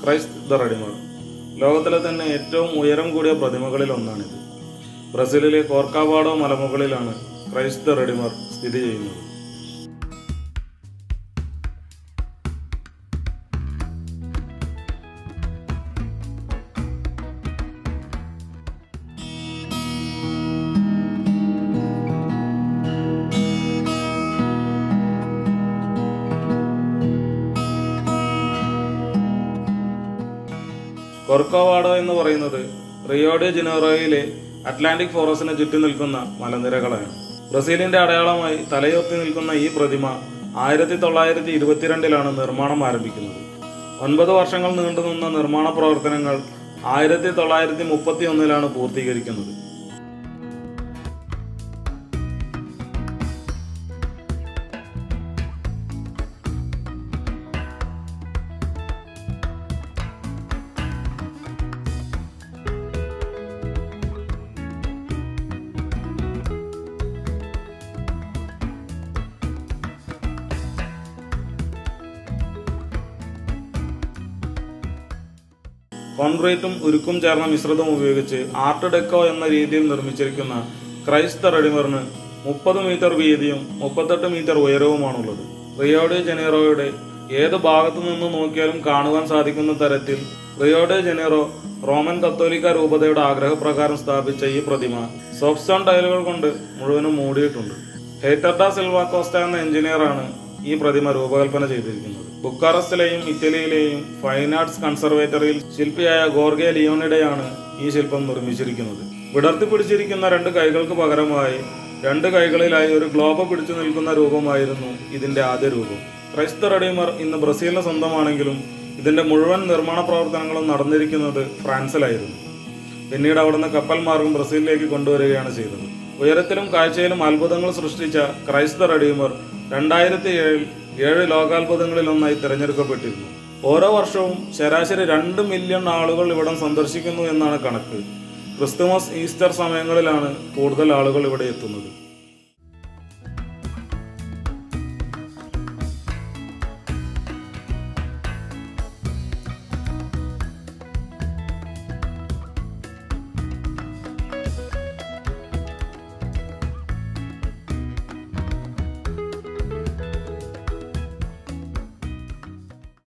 Christ the redeemer ലോകത്തിലെ തന്നെ ഏറ്റവും ഉയരം കൂടിയ പ്രതിമകളിൽ ഒന്നാണിത് ബ്രസീലിലെ കോർക്കാവാഡോ മലമുകളിലാണ് ക്രൈസ്റ്റ് ദ റെഡിമർ സ്ഥിതി ചെയ്യുന്നത് കൊർക്കോവാഡോ എന്ന് പറയുന്നത് റിയോഡെ ജനീറോയിലെ അറ്റ്ലാന്റിക് ഫോറസ്റ്റിന് ചുറ്റി നിൽക്കുന്ന മലനിരകളാണ് ബ്രസീലിന്റെ അടയാളമായി തലയുയർത്തി നിൽക്കുന്ന ഈ പ്രതിമ ആയിരത്തി തൊള്ളായിരത്തി ഇരുപത്തിരണ്ടിലാണ് നിർമ്മാണം ആരംഭിക്കുന്നത് ഒൻപത് വർഷങ്ങൾ നീണ്ടുനിന്ന നിർമ്മാണ പ്രവർത്തനങ്ങൾ ആയിരത്തി തൊള്ളായിരത്തി മുപ്പത്തി ഒന്നിലാണ് പൂർത്തീകരിക്കുന്നത് കോൺക്രീറ്റും ഉരുക്കും ചേർന്ന മിശ്രിതം ഉപയോഗിച്ച് ആർട്ട് ഡെക്കോ എന്ന രീതിയിൽ നിർമ്മിച്ചിരിക്കുന്ന ക്രൈസ്ത റെഡിമറിന് മുപ്പത് മീറ്റർ വീതിയും മുപ്പത്തെട്ട് മീറ്റർ ഉയരവുമാണുള്ളത് റിയോഡെ ജനീറോയുടെ ഏത് ഭാഗത്തു നിന്ന് നോക്കിയാലും കാണുവാൻ സാധിക്കുന്ന തരത്തിൽ റിയോഡെ ജനീറോ റോമൻ കത്തോലിക്ക രൂപതയുടെ ആഗ്രഹപ്രകാരം സ്ഥാപിച്ച ഈ പ്രതിമ സോഫ്റ്റ്സ്റ്റോൺ ടൈലുകൾ കൊണ്ട് മുഴുവനും മൂടിയിട്ടുണ്ട് ഹേറ്റർഡ സിൽവ കോസ്റ്റ എന്ന എഞ്ചിനീയറാണ് ഈ പ്രതിമ രൂപകൽപ്പന ചെയ്തിരിക്കുന്നത് ബുക്കാറസ്റ്റിലെയും ഇറ്റലിയിലെയും ഫൈൻ ആർട്സ് കൺസർവേറ്ററിയിൽ ശില്പിയായ ഗോർഗെ ലിയോണിഡെയാണ് ഈ ശില്പം നിർമ്മിച്ചിരിക്കുന്നത് വിടർത്തി പിടിച്ചിരിക്കുന്ന രണ്ട് കൈകൾക്ക് പകരമായി രണ്ട് കൈകളിലായി ഒരു ഗ്ലോബ് പിടിച്ചു നിൽക്കുന്ന രൂപമായിരുന്നു ഇതിന്റെ ആദ്യ രൂപം ക്രൈസ്ത റെഡീമർ ഇന്ന് ബ്രസീലിന് സ്വന്തമാണെങ്കിലും ഇതിന്റെ മുഴുവൻ നിർമ്മാണ പ്രവർത്തനങ്ങളും നടന്നിരിക്കുന്നത് ഫ്രാൻസിലായിരുന്നു പിന്നീട് അവിടുന്ന് കപ്പൽ മാർഗം ബ്രസീലിലേക്ക് കൊണ്ടുവരികയാണ് ചെയ്തത് ഉയരത്തിലും കാഴ്ചയിലും അത്ഭുതങ്ങൾ സൃഷ്ടിച്ച ക്രൈസ്ത റെഡീമർ രണ്ടായിരത്തി ഏഴിൽ ഏഴ് ലോകാത്ഭുതങ്ങളിൽ ഒന്നായി തിരഞ്ഞെടുക്കപ്പെട്ടിരുന്നു ഓരോ വർഷവും ശരാശരി രണ്ട് മില്യൺ ആളുകൾ ഇവിടം സന്ദർശിക്കുന്നു എന്നാണ് കണക്ക് ക്രിസ്തുമസ് ഈസ്റ്റർ സമയങ്ങളിലാണ് കൂടുതൽ ആളുകൾ ഇവിടെ എത്തുന്നത്